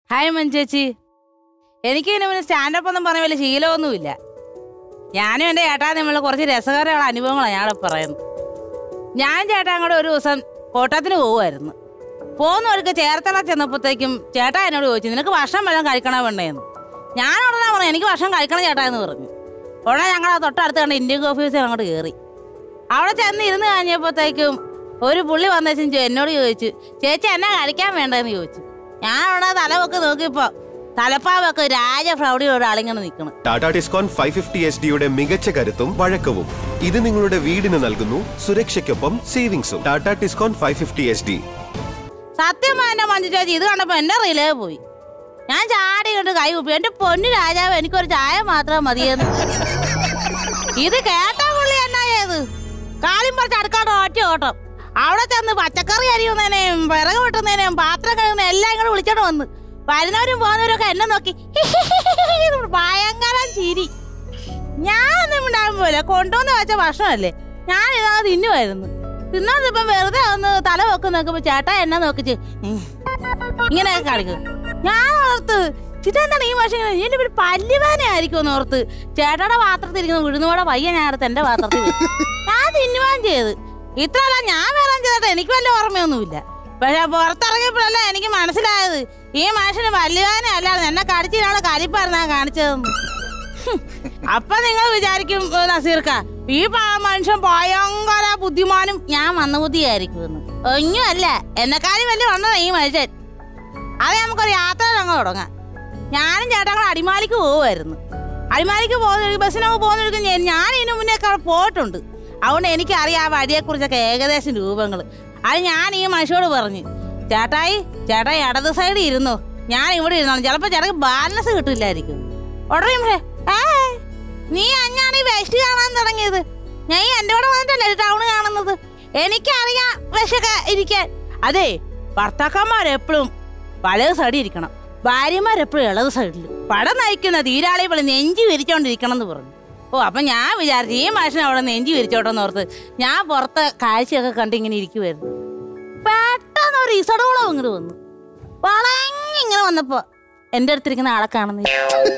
Hi മഞ്ചേച്ചി എനിക്ക് ഇതിന് മുന്നേ സ്റ്റാൻഡപ്പ് ഒന്നും പറഞ്ഞ വലിയ ശീലമൊന്നുമില്ല ഞാനും എൻ്റെ ചേട്ടാ തമ്മിലുള്ള കുറച്ച് രസകരമുള്ള അനുഭവങ്ങളാണ് ഞാൻ പറയുന്നത് ഞാൻ ചേട്ടാ കൂടെ ഒരു ദിവസം കോട്ടയത്തിന് പോകുമായിരുന്നു പോകുന്നവർക്ക് ചേർത്തല ചെന്നപ്പോഴത്തേക്കും ചേട്ടാ എന്നോട് ചോദിച്ചു നിനക്ക് ഭക്ഷണം വല്ലതും കഴിക്കണോ വേണ്ടേന്ന് ഞാൻ ഉടനെ പറഞ്ഞു എനിക്ക് ഭക്ഷണം കഴിക്കണം ചേട്ടാ എന്ന് പറഞ്ഞു ഉടനെ ഞങ്ങൾ ആ തൊട്ടടുത്ത് കണ്ട ഇന്ത്യൻ കോഫി ഹൗസിൽ അങ്ങോട്ട് കയറി അവിടെ ചെന്ന് ഇരുന്ന് കഴിഞ്ഞപ്പോഴത്തേക്കും ഒരു പുള്ളി വന്നേച്ചും എന്നോട് ചോദിച്ചു ചേച്ചി എന്നാ കഴിക്കാൻ വേണ്ടതെന്ന് ചോദിച്ചു ഞാൻ അവിടെ തലവൊക്കെ നോക്കിയപ്പോ തലപ്പാവൊക്കെ രാജപ്രൗഢിയുള്ള ഒരാളിങ്ങനെ നിൽക്കണം Tata Tiscon five fifty H ഡിയുടെ മികച്ച കരുത്തും വഴക്കവും ഇത് നിങ്ങളുടെ വീടിന് നൽകുന്നു സുരക്ഷയ്ക്കൊപ്പം സേവിങ്സും Tata Tiscon five fifty H D സത്യം എന്റെ മഞ്ജു ചേച്ചി ഇത് കണ്ടപ്പോ എന്റെ റിലേ പോയി ഞാൻ ചാടി കൊണ്ട് കൈ കുപ്പി എന്റെ പൊന്നു രാജാവ് എനിക്കൊരു ചായ മാത്രം മതിയെന്ന് ഇത് കേട്ട പുള്ളി എന്നാ ചെയ്ത് കാലും പറിച്ച് അടുക്കാണ്ട് ഒറ്റ ഓട്ടം അവിടെ ചെന്ന് പച്ചക്കറി അരിയുന്നതിനെയും വിറക് വെട്ടുന്നതിനെയും പാത്രം കഴുകുന്ന എല്ലാം ഇങ്ങോട്ട് വിളിച്ചോണ്ട് വന്ന് വരുന്നവരും പോകുന്നവരും ഒക്കെ എന്നെ നോക്കി ഭയങ്കര ചിരി ഞാനൊന്നും ഉണ്ടാകാൻ പോലെ കൊണ്ടുവന്ന് വെച്ച ഭക്ഷണമല്ലേ ഞാൻ ഇതങ്ങ് തിന്നുമായിരുന്നു തിന്നാൻ ഇപ്പം വെറുതെ ഒന്ന് തല വെക്ക് നോക്കുമ്പോ ചേട്ടാ എന്നെ നോക്കിച്ച് ഉം. ഇങ്ങനെയൊക്കെ കാണിക്കും ഞാൻ ഓർത്ത് ഇതെന്താണ് ഈ മനുഷ്യൻ ഇങ്ങനെ? എന്റെ ഒരു പല്ലുവേന ആയിരിക്കും എന്ന് ഓർത്ത് ചേട്ടായുടെ പാത്രത്തിൽ ഇരിക്കുന്ന ഉഴുന്നുകൂടെ പയ്യ ഞാൻ എടുത്ത് എന്റെ പാത്രത്തിൽ വെച്ചു. ഞാൻ തിന്നുവാൻ ചെയ്ത് ഇത്രയല്ല ഞാൻ വേറെ ചെയ്തിട്ട് എനിക്ക് വല്ല ഓർമ്മയൊന്നുമില്ല പക്ഷെ പുറത്തിറങ്ങിയപ്പോഴല്ല എനിക്ക് മനസ്സിലായത് ഈ മനുഷ്യന് പല്ലുവേന അല്ലാതെ എന്നെ കടിച്ചിട്ടാണ് കരിപ്പായിരുന്നാ കാണിച്ചതെന്ന് ഹും. അപ്പൊ നിങ്ങൾ വിചാരിക്കും ഏ, നസീർക്ക ഈ പ- മനുഷ്യൻ ഭയങ്കര ബുദ്ധിമാനും ഞാൻ മന്ദബുദ്ധിയായിരിക്കുമെന്ന് ഒന്നും അല്ല എന്നെക്കാളും വലിയ വന്നതാ ഈ മനുഷ്യൻ അത് നമുക്കൊരു യാത്ര അങ്ങ് തുടങ്ങാം ഞാനും ചേട്ടാ കൂടെ അടിമാലിക്ക് പോവുമായിരുന്നു അടിമാലിക്ക് പോകുന്ന ബസ്സിനൊക്കെ പോകുന്ന ഞാൻ ഇതിനു മുന്നേ ഒക്കെ അവിടെ പോയിട്ടുണ്ട് അതുകൊണ്ട് എനിക്കറിയാം ആ വഴിയെക്കുറിച്ചൊക്കെ ഏകദേശം രൂപങ്ങൾ അത് ഞാൻ ഈ മനുഷ്യയോട് പറഞ്ഞു ചേട്ടായി ചേട്ടായി ഇടത് സൈഡിൽ ഇരുന്നു ഞാൻ ഇവിടെ ഇരുന്നോളാം ചിലപ്പോൾ ചേട്ടക്ക് ബാലൻസ് കിട്ടില്ലായിരിക്കും ഉടനെ ഇവിടെ, "ഏയ്, നീ അഞ്ഞാണ് ഈ വെസ്റ്റ് കാണാൻ തുടങ്ങിയത് ഞാൻ ഈ എൻ്റെ കൂടെ വന്നിട്ടല്ലേ ടൗൺ കാണുന്നത് എനിക്കറിയാം വിഷൊക്കെ ഇരിക്കാൻ അതെ ഭർത്താക്കന്മാരെപ്പോഴും വലത് സൈഡിൽ ഇരിക്കണം ഭാര്യമാരെപ്പോഴും ഇളത് സൈഡിൽ പടം നയിക്കുന്ന തീരാളി പോലെ നെഞ്ചി വിരിച്ചോണ്ടിരിക്കണം എന്ന് പറഞ്ഞു ഓ അപ്പം ഞാൻ വിചാരിച്ചു ഈ മനുഷ്യൻ അവിടെ നെഞ്ചി വിരിച്ചോട്ടെന്ന് ഓർത്ത് ഞാൻ പുറത്ത് കാഴ്ചയൊക്കെ കണ്ട് ഇങ്ങനെ ഇരിക്കുമായിരുന്നു പെട്ടെന്ന് ഒരു ഇസടോളം ഇങ്ങോട്ട് വന്നു വളഞ്ഞ് ഇങ്ങനെ വന്നപ്പോ എൻ്റെ അടുത്തിരിക്കുന്ന ആളെ കാണുന്നില്ല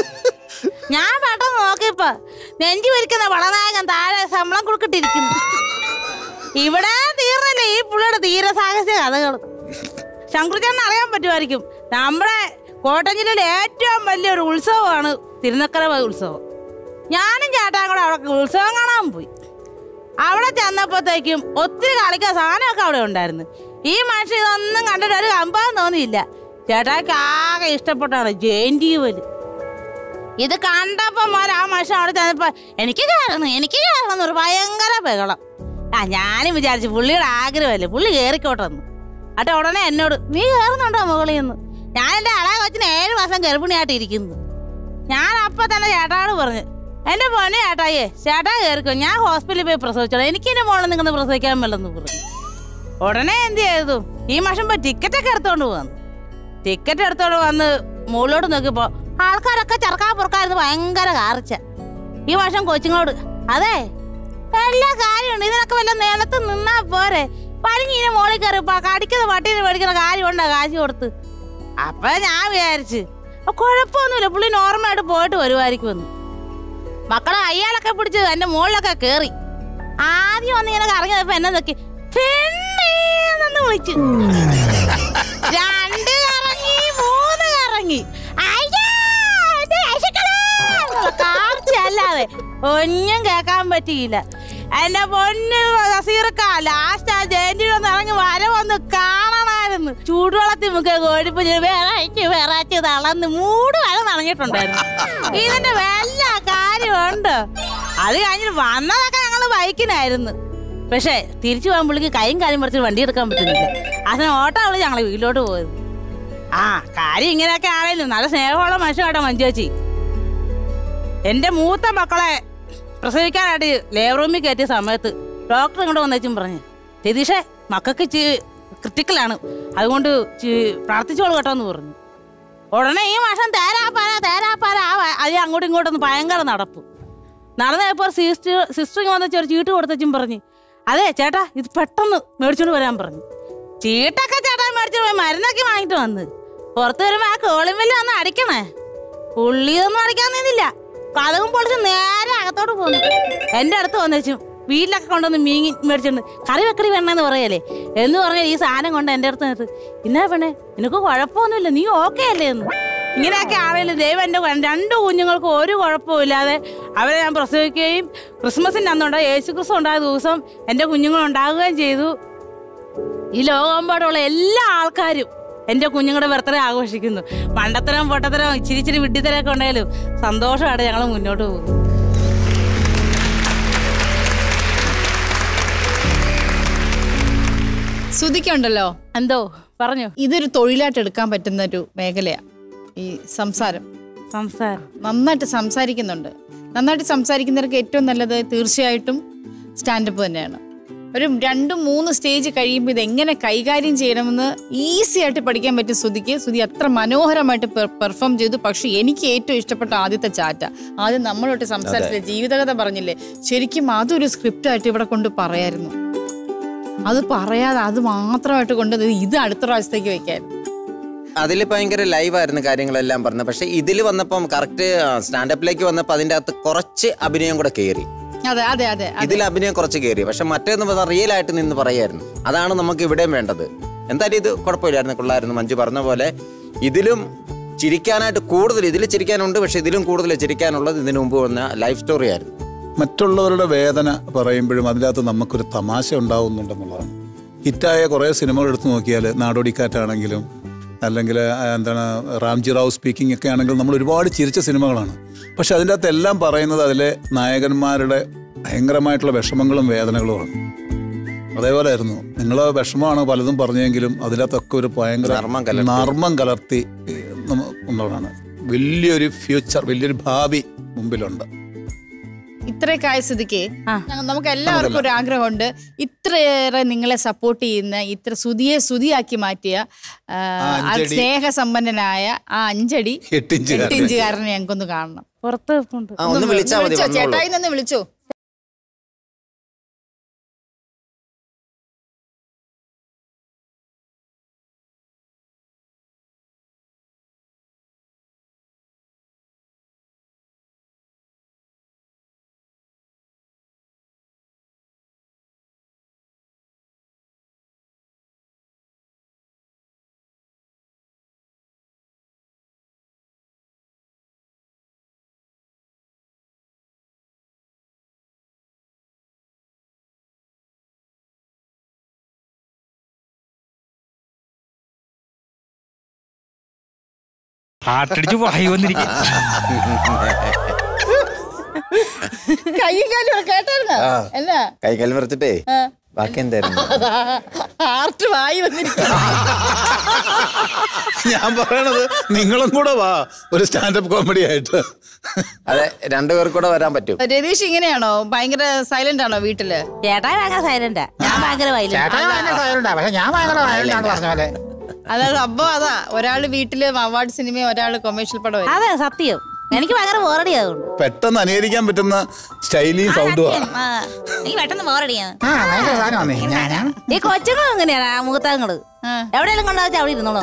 ഞാൻ പെട്ടെന്ന് നോക്കിയപ്പോ നെഞ്ചു വിരിക്കുന്ന വളനായകൻ താഴെ ശമ്പളം കൊടുക്കിട്ടിരിക്കുന്നു ഇവിടെ തീർന്നില്ല ഈ പുള്ളിയുടെ തീരസാഹസ്യ കഥകൾ ശങ്കുചേട്ടൻ അറിയാൻ പറ്റുമായിരിക്കും നമ്മുടെ കോട്ടയം ജില്ലയിലെ ഏറ്റവും വലിയൊരു ഉത്സവമാണ് തിരുനക്കര ഉത്സവം ഞാനും ചേട്ടാൻ കൂടെ അവിടെ ഉത്സവം കാണാൻ പോയി അവിടെ ചെന്നപ്പോഴത്തേക്കും ഒത്തിരി കളിക്കാൻ സാധനമൊക്കെ അവിടെ ഉണ്ടായിരുന്നു ഈ മനുഷ്യൻ ഇതൊന്നും കണ്ടിട്ട് ഒരു കമ്പാൻ തോന്നിയില്ല ചേട്ടാക്ക് ആകെ ഇഷ്ടപ്പെട്ടാണ് ജയന്തിവല് ഇത് കണ്ടപ്പോ മോൻ ആ മനുഷ്യൻ അവിടെ ചെന്നപ്പോ എനിക്ക് കയറണം എനിക്ക് കയറണം എന്ന് ഒരു ഭയങ്കര ബഹളം ആ ഞാനും വിചാരിച്ചു പുള്ളിയുടെ ആഗ്രഹമല്ലേ പുള്ളി കയറിക്കോട്ടെന്ന് അട്ടെ ഉടനെ എന്നോട് നീ കയറുന്നുണ്ടോ മുകളിൽ നിന്ന് ഞാൻ എൻ്റെ അളയ കൊച്ചിന് ഏഴ് മാസം ഗർഭിണിയായിട്ട് ഇരിക്കുന്നു ഞാൻ അപ്പൊ തന്നെ ചേട്ടാട് പറഞ്ഞു എന്റെ പൊന്നെ ചേട്ടായേ ചേട്ടാ കയറിക്കോ ഞാൻ ഹോസ്പിറ്റലിൽ പോയി പ്രസവിച്ചോളാം എനിക്ക് എന്റെ മോളെ നിങ്ങൾ പ്രസവിക്കാൻ മേലെന്ന് പറഞ്ഞു ഉടനെ എന്ത് ചെയ്തു ഈ മാസം പോയി ടിക്കറ്റ് ഒക്കെ എടുത്തോണ്ട് വന്നു ടിക്കറ്റ് എടുത്തോണ്ട് വന്ന് മുകളിലോട്ട് നോക്കിയപ്പോ ആൾക്കാരൊക്കെ ചർക്കാ പുറക്കായിരുന്നു ഭയങ്കര കാറിച്ച ഈ വർഷം കൊച്ചുങ്ങളോട് അതെ എല്ലാ കാര്യമുണ്ട് ഇതിനൊക്കെ വല്ല നിലത്ത് നിന്നാ പോരെ പഴിഞ്ഞിനെ മോളിൽ കയറി പ- കടിക്കുന്ന പട്ടീനെ മേടിക്കുന്ന കാര്യമുണ്ടോ കാശ് കൊടുത്ത് അപ്പൊ ഞാൻ വിചാരിച്ച് "അപ്പൊ കുഴപ്പമൊന്നുമില്ല പുള്ളി നോർമലായിട്ട് പോയിട്ട് വരുമായിരിക്കുമെന്ന് മക്കളെ അയ്യാളൊക്കെ പിടിച്ച് എന്റെ മുകളിലൊക്കെ കേറി ആദ്യം വന്ന് ഇങ്ങനെ കറങ്ങിയപ്പോ എന്നെ നോക്കി പെണ്ണേന്നു വിളിച്ചു രണ്ട് കറങ്ങി മൂന്ന് കറങ്ങി അയ്യാ, എന്റെ രക്ഷിക്കണേ എന്നുള്ള കാർച്ചയല്ലാതെ ഒന്നും കേൾക്കാൻ പറ്റിയില്ല എന്റെ പൊന്ന് നസീർക്ക ലാസ്റ്റ് ആ ജയന്റിയിൽ ഒന്ന് ഇറങ്ങി വര വന്ന് കാണണമായിരുന്നു ചൂടുവെള്ളത്തിൽ മുഖ കോഴിപ്പുഞ്ഞ് വിറച്ച് വിറച്ച് തളന്ന് മൂട് വരെ നനഞ്ഞിട്ടുണ്ടായിരുന്നു ഇതിന്റെ വല്ല കാര്യമുണ്ട് അത് കഴിഞ്ഞിട്ട് വന്നതൊക്കെ ഞങ്ങള് ബൈക്കിനായിരുന്നു പക്ഷേ തിരിച്ചു പോകാൻ പുള്ളിക്ക് കൈയും കാലും പറിച്ച് വണ്ടി എടുക്കാൻ പറ്റുന്നില്ല അതിന് ഓട്ടോ വിളി ഞങ്ങൾ വീട്ടിലോട്ട് പോയത് ആ കാര്യം ഇങ്ങനെയൊക്കെ ആണേലും നല്ല സ്നേഹമുള്ള മനുഷ്യനാട്ടോ മഞ്ജുവച്ചി എന്റെ മൂത്ത മക്കളെ പ്രസവിക്കാനായിട്ട് ലേബർ റൂമിൽ കയറ്റിയ സമയത്ത് ഡോക്ടർ ഇങ്ങോട്ട് വന്നേച്ചും പറഞ്ഞു രതീഷേ മക്കൾക്ക് ക്രിട്ടിക്കലാണ് അതുകൊണ്ട് ചി- പ്രാർത്ഥിച്ചോളൂ കേട്ടോ എന്ന് പറഞ്ഞു ഉടനെ ഈ മാസം തേരാപ്പാര തേരാപ്പാര ആ വ- അത് അങ്ങോട്ടും ഇങ്ങോട്ടും ഭയങ്കര നടപ്പ് നടന്നപ്പോൾ സിസ്റ്റർ സിസ്റ്റർ ഇങ്ങ് വന്ന ഒരു ചീട്ട് കൊടുത്തും പറഞ്ഞു അതെ ചേട്ടാ ഇത് പെട്ടെന്ന് മേടിച്ചോണ്ട് വരാൻ പറഞ്ഞു ചീട്ടൊക്കെ ചേട്ടാ മേടിച്ചോണ്ട് പോയി മരുന്നൊക്കെ വാങ്ങിട്ട് വന്ന് പുറത്ത് വരുമ്പോ ആ കോളിമ്പല്ല ഒന്ന് അടിക്കണേ പുള്ളിയൊന്നും അടിക്കാൻ നിന്നില്ല കഥകും പൊളിച്ച് നേരെ അകത്തോട്ട് പോന്നു എന്റെ അടുത്ത് വന്നു വീട്ടിലൊക്കെ കൊണ്ടുവന്ന് മീൻ മേടിച്ചോണ്ട് കറി വെക്കടി വേണമെന്ന് പറയല്ലേ എന്ന് പറഞ്ഞ ഈ സാധനം കൊണ്ട് എന്റെ അടുത്ത് നിന്നിട്ട് ഇന്നാ പെണ്ണേ നിനക്ക് കുഴപ്പമൊന്നുമില്ല നീ ഓക്കെ അല്ലേ എന്ന് ഇങ്ങനെയൊക്കെ ആണെങ്കിലും ദൈവം എൻ്റെ കു- രണ്ട് കുഞ്ഞുങ്ങൾക്ക് ഒരു കുഴപ്പവും ഇല്ലാതെ അവരെ ഞാൻ പ്രസവിക്കുകയും ക്രിസ്മസിൻ്റെ അന്നുണ്ടായ യേശു ക്രിസ്തു ഉണ്ടായ ദിവസം എൻ്റെ കുഞ്ഞുങ്ങൾ ഉണ്ടാകുകയും ചെയ്തു ഈ ലോകമെമ്പാടുള്ള എല്ലാ ആൾക്കാരും എൻ്റെ കുഞ്ഞുങ്ങളുടെ ബർത്ത്ഡേ ആഘോഷിക്കുന്നു മണ്ടത്തരം പൊട്ടത്തരം ഇച്ചിരി ഇച്ചിരി വിഡ്ഢിത്തരമൊക്കെ ഉണ്ടായാലും സന്തോഷമായിട്ട് ഞങ്ങൾ മുന്നോട്ട് പോകും ശ്രുതിക്കുണ്ടല്ലോ എന്തോ പറഞ്ഞു ഇതൊരു തൊഴിലായിട്ട് എടുക്കാൻ പറ്റുന്ന ഒരു മേഖലയാ ഈ സംസാരം സംസാരം നന്നായിട്ട് സംസാരിക്കുന്നുണ്ട് നന്നായിട്ട് സംസാരിക്കുന്നവർക്ക് ഏറ്റവും നല്ലത് തീർച്ചയായിട്ടും സ്റ്റാൻഡപ്പ് തന്നെയാണ് ഒരു രണ്ട് മൂന്ന് സ്റ്റേജ് കഴിയുമ്പോൾ ഇത് എങ്ങനെ കൈകാര്യം ചെയ്യണമെന്ന് ഈസി ആയിട്ട് പഠിക്കാൻ പറ്റും ശ്രുതിക്ക് ശ്രുതി അത്ര മനോഹരമായിട്ട് പെർഫോം ചെയ്തു പക്ഷെ എനിക്ക് ഏറ്റവും ഇഷ്ടപ്പെട്ട ആദ്യത്തെ ചാറ്റ ആദ്യം നമ്മളോട്ട് സംസാരിച്ചില്ലേ ജീവിതകഥ പറഞ്ഞില്ലേ ശരിക്കും അതൊരു സ്ക്രിപ്റ്റായിട്ട് ഇവിടെ കൊണ്ട് പറയായിരുന്നു അത് പറയാതെ അത് മാത്രമായിട്ട് കൊണ്ട് ഇത് അടുത്ത പ്രാവശ്യത്തേക്ക് വെക്കായിരുന്നു അതിൽ ഭയങ്കര ലൈവായിരുന്നു കാര്യങ്ങളെല്ലാം പറഞ്ഞത് പക്ഷെ ഇതിൽ വന്നപ്പം കറക്റ്റ് സ്റ്റാൻഡപ്പിലേക്ക് വന്നപ്പോൾ അതിൻ്റെ അകത്ത് കുറച്ച് അഭിനയം കൂടെ കയറി അതെ അതെ അതെ അതെ. ഇതിൽ അഭിനയം കുറച്ച് കയറി പക്ഷെ മറ്റേന്ന് പറഞ്ഞാൽ റിയൽ ആയിട്ട് നിന്ന് പറയായിരുന്നു അതാണ് നമുക്ക് ഇവിടെയും വേണ്ടത് എന്തായാലും ഇത് കുഴപ്പമില്ലായിരുന്നു കൊള്ളായിരുന്നു മഞ്ജു പറഞ്ഞ പോലെ ഇതിലും ചിരിക്കാനായിട്ട് കൂടുതൽ ഇതിൽ ചിരിക്കാനുണ്ട് പക്ഷെ ഇതിലും കൂടുതൽ ചിരിക്കാനുള്ളത് ഇതിനു മുമ്പ് വന്ന ലൈഫ് സ്റ്റോറി ആയിരുന്നു മറ്റുള്ളവരുടെ വേദന പറയുമ്പോഴും അതിനകത്ത് നമുക്കൊരു തമാശ ഉണ്ടാവുന്നുണ്ടെന്നുള്ളതാണ് ഹിറ്റായ കുറേ സിനിമകൾ എടുത്തു നോക്കിയാൽ നാടോടിക്കാറ്റാണെങ്കിലും അല്ലെങ്കിൽ ആ, എന്താണ് റാംജി റാവു സ്പീക്കിംഗ് ഒക്കെ ആണെങ്കിലും നമ്മൾ ഒരുപാട് ചിരിച്ച സിനിമകളാണ് പക്ഷെ അതിൻ്റെ അകത്ത് എല്ലാം പറയുന്നത് അതിലെ നായകന്മാരുടെ ഭയങ്കരമായിട്ടുള്ള വിഷമങ്ങളും വേദനകളുമാണ് അതേപോലെ ആയിരുന്നു നിങ്ങൾ വിഷമമാണ് പലതും പറഞ്ഞെങ്കിലും അതിനകത്തൊക്കെ ഒരു ഭയങ്കര നർമ്മം കലർത്തി. നർമ്മം കലർത്തി നമ്മ- ഉള്ളതാണ് വലിയൊരു ഫ്യൂച്ചർ വലിയൊരു ഭാവി മുമ്പിലുണ്ട് ഇത്രയൊക്കെ ആയ സ്ഥിതിക്ക് ആ. ഞങ്ങ- നമുക്ക് എല്ലാവർക്കും ഒരു ആഗ്രഹമുണ്ട് ഇത്രയേറെ നിങ്ങളെ സപ്പോർട്ട് ചെയ്യുന്ന ഇത്ര സുതിയെ സുതിയാക്കി മാറ്റിയ ആ, ആ ആ അഞ്ചടി. സ്നേഹസമ്പന്നനായ ആ അഞ്ചടി എട്ടിഞ്ചുകാരൻ. എട്ടിഞ്ചുകാരനെ ഞങ്ങൾക്കൊന്ന് കാണണം പുറത്ത് വെപ്പുണ്ട് ആ ഒന്ന് വിളിച്ചാൽ മതി വിളിച്ചോ വന്നോളൂ ചേട്ടായി നിന്ന് വിളിച്ചോ ഹാർട്ടടിച്ച് വായി വന്നിരിക്കും കൈയും കാലും കേട്ടായിരുന്നോ എന്നാ കൈകാൽ മറിച്ചിട്ടേ ആ. ബാക്കി എന്തായിരുന്നു ഹാർട്ട് വായി വന്നിരിക്കുന്നു ഞാൻ പറയണത് നിങ്ങളും കൂടെ വാ ഒരു സ്റ്റാൻഡപ്പ് കോമഡി ആയിട്ട് അതെ രണ്ടുപേർ കൂടെ വരാൻ പറ്റും രതീഷ് ഇങ്ങനെയാണോ ഭയങ്കര സൈലന്റ് ആണോ വീട്ടില് ചേട്ടായി ഭയങ്കര സൈലന്റാ ഞാൻ ഭയങ്കര വൈലന്റ് ചേട്ടാ ഭയങ്കര സൈലന്റാ പക്ഷെ ഞാൻ ഭയങ്കര വയലന്റാന്ന് പറഞ്ഞ പോലെ അതായത് അപ്പൊ അതാ ഒരാള് വീട്ടില് അവാർഡ് സിനിമ ഒരാള് കൊമേഴ്ഷ്യൽ പടം അതെ സത്യം എനിക്ക് ഭയങ്കര ബോറടി അതുകൊണ്ട് പെട്ടെന്ന് അനുകരിക്കാൻ പറ്റുന്ന സ്റ്റൈലിയും സൗണ്ടുമാണ് എനിക്ക് പെട്ടെന്ന് ബോറടിയാണ് ആ ഭയങ്കര സാധനമാണേ ഞാനാണ് ഈ കൊച്ചുങ്ങളും എങ്ങനെയാണ് ആ മൂത്തങ്ങള് ആ. എവിടെയെങ്കിലും കൊണ്ടുവച്ചാൽ അവിടെ ഇരുന്നോളൂ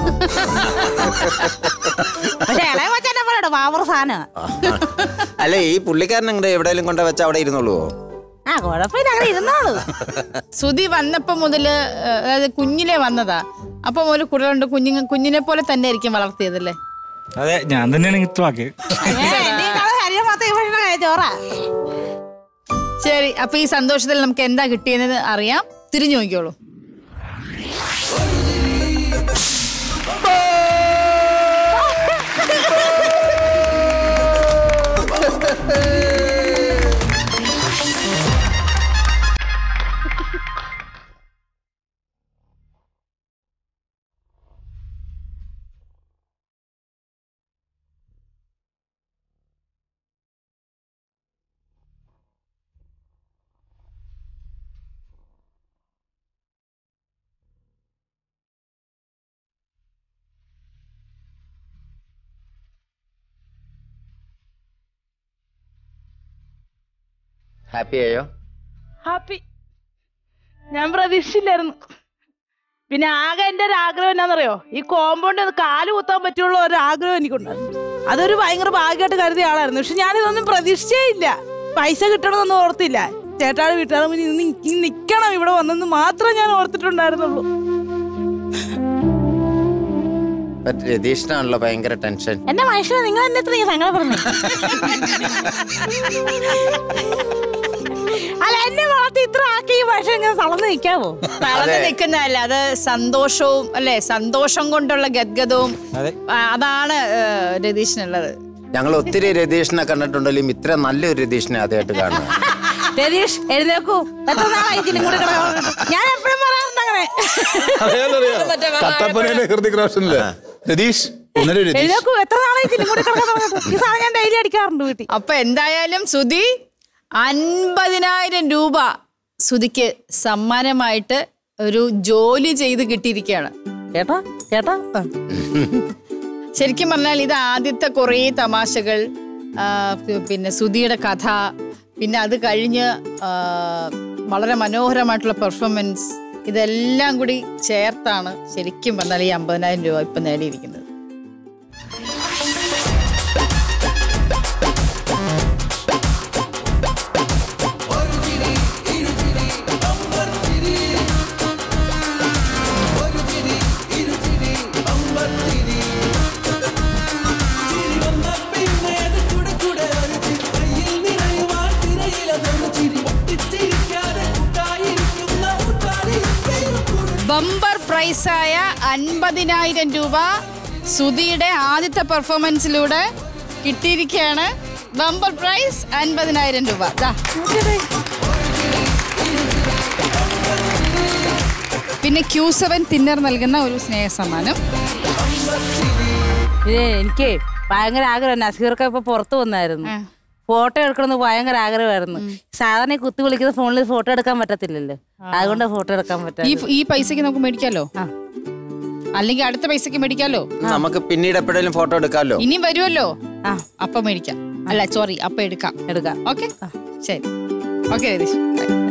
പക്ഷെ ഇളയ കൊച്ചെന്നെ പോലെ പാവർ സാധനമാണ് അല്ലെ ഈ പുള്ളിക്കാരൻ അങ്ങോട്ട് എവിടെയെങ്കിലും കൊണ്ട് വെച്ചാൽ അവിടെ ഇരുന്നുള്ളൂ ആ കുഴപ്പമില്ല അങ്ങനെ ഇരുന്നോളൂ സുധി വന്നപ്പോ മുതല് ഏഹ്, അതായത് കുഞ്ഞിലെ വന്നതാ അപ്പൊ മുതൽ കുടലുണ്ട് കുഞ്ഞുങ്ങ കുഞ്ഞിനെ പോലെ തന്നെ ആയിരിക്കും വളർത്തിയതല്ലേ അതെ ഞാൻ തന്നെയാണ് ഇത്രമാക്കിയത് എന്റെ ശരീരം മൊത്തം ഈ ഭക്ഷണം കഴിച്ചോറാ ശരി അപ്പൊ ഈ സന്തോഷത്തിൽ നമുക്ക് എന്താ കിട്ടിയെന്ന് അറിയാം തിരിഞ്ഞു നോക്കിയോളൂ ഹാപ്പി ആയോ ഹാപ്പി ഞാൻ പ്രതീക്ഷിച്ചില്ലായിരുന്നു പിന്നെ ആകെ എന്റെ ഒരു ആഗ്രഹം എന്നാന്നറിയോ ഈ കോമ്പൗണ്ട് ഒന്ന് കാല് കുത്താൻ പറ്റുള്ള ഒരു ആഗ്രഹം എനിക്കുണ്ടായിരുന്നു അതൊരു ഭയങ്കര ഭാഗ്യമായിട്ട് കരുതിയ ആളായിരുന്നു പക്ഷെ ഞാനിതൊന്നും പ്രതീക്ഷിച്ചേ ഇല്ല പൈസ കിട്ടണമെന്നൊന്നും ഓർത്തില്ല ചേട്ടാട് വീട്ടുകാരുടെ മുന്നിൽ നിന്ന് ഇ- നിക്കണം ഇവിടെ വന്നെന്ന് മാത്രമേ ഞാൻ ഓർത്തിട്ടുണ്ടായിരുന്നുള്ളൂ രതീഷിനാണല്ലോ ഭയങ്കര ടെൻഷൻ എന്റെ മനുഷ്യനെ നിങ്ങൾ എന്നെ എത്ര സങ്കടപ്പെടുന്നു അല്ല എന്നെ വളർത്തി ഇത്ര ആക്കി ഈ മനുഷ്യൻ ഇങ്ങനെ തളർന്ന് നിൽക്കാവോ തളർന്ന് നിൽക്കുന്നതല്ല അത് സന്തോഷവും അല്ലെ സന്തോഷം കൊണ്ടുള്ള ഗദ്ഗതവും അതെ. ആ, അതാണ് ഏ, രതീഷിനുള്ളത് ഞങ്ങൾ ഒത്തിരി രതീഷിനെ കണ്ടിട്ടുണ്ടെങ്കിലും ഇത്ര നല്ലൊരു രതീഷിനെ ആദ്യമായിട്ട് കാണുക രതീഷ് എഴുന്നേക്കൂ എത്ര നാളായി ഇതിലും കൂടി കിടക്കാൻ ഞാൻ എപ്പോഴും പറയാറുണ്ട് അങ്ങനെ കട്ടപ്പനയിലെ ഹൃതിക് റോഷനില് രതീഷ് ഉണരു രതീഷ് എഴുന്നേക്കൂ എത്ര നാളായി ഇതിലും കൂടി കിടക്കാൻ തുടങ്ങിയിട്ട്? ഈ സാധനം ഞാൻ ഡെയിലി അടിക്കാറുണ്ട് വീട്ടിൽ അപ്പൊ എന്തായാലും സുധി അൻപതിനായിരം രൂപ സുധിക്ക് സമ്മാനമായിട്ട് ഒരു ജോലി ചെയ്ത് കിട്ടിയിരിക്കുകയാണ് കേട്ടോ കേട്ടോ ആ. ശരിക്കും പറഞ്ഞാൽ ഇത് ആദ്യത്തെ കുറേ തമാശകൾ ആ, പി- പിന്നെ സുധിയുടെ കഥ പിന്നെ അത് കഴിഞ്ഞ് ആ, വളരെ മനോഹരമായിട്ടുള്ള പെർഫോമൻസ് ഇതെല്ലാം കൂടി ചേർത്താണ് ശരിക്കും പറഞ്ഞാൽ ഈ അമ്പതിനായിരം രൂപ ഇപ്പം നേടിയിരിക്കുന്നത് ബമ്പർ പ്രൈസായ അൻപതിനായിരം രൂപ സുധിയുടെ ആദ്യത്തെ പെർഫോമൻസിലൂടെ കിട്ടിയിരിക്കുകയാണ് ബമ്പർ പ്രൈസ് അൻപതിനായിരം രൂപ ദാ. പിന്നെ ക്യൂ സെവൻ തിന്നർ നൽകുന്ന ഒരു സ്നേഹ സമ്മാനം ഇത് എനിക്ക് ഭയങ്കര ആഗ്രഹം നസീർക്ക് ഇപ്പൊ പുറത്തു വന്നായിരുന്നു ആ. ഫോട്ടോ എടുക്കണമെന്ന് ഭയങ്കര ആഗ്രഹമായിരുന്നു സാധാരണ ഈ കുത്തി വിളിക്കുന്ന ഫോണിൽ ഫോട്ടോ എടുക്കാൻ പറ്റത്തില്ലല്ലോ അതുകൊണ്ട് ഫോട്ടോ എടുക്കാൻ ഈ പറ്റാ ഈ പൈസക്ക് നമുക്ക് മേടിക്കാലോ ആ. അല്ലെങ്കിൽ അടുത്ത പൈസക്ക് മേടിക്കാലോ നമുക്ക് പിന്നീട് എപ്പോഴേലും ഫോട്ടോ എടുക്കാമല്ലോ ഇനിയും വരുമല്ലോ ആ അപ്പൊ മേടിക്കാം അല്ല സോറി അപ്പൊ എടുക്കാം എടുക്കാം ഓക്കെ ശരി ഓക്കെ രതീഷ് ബൈ.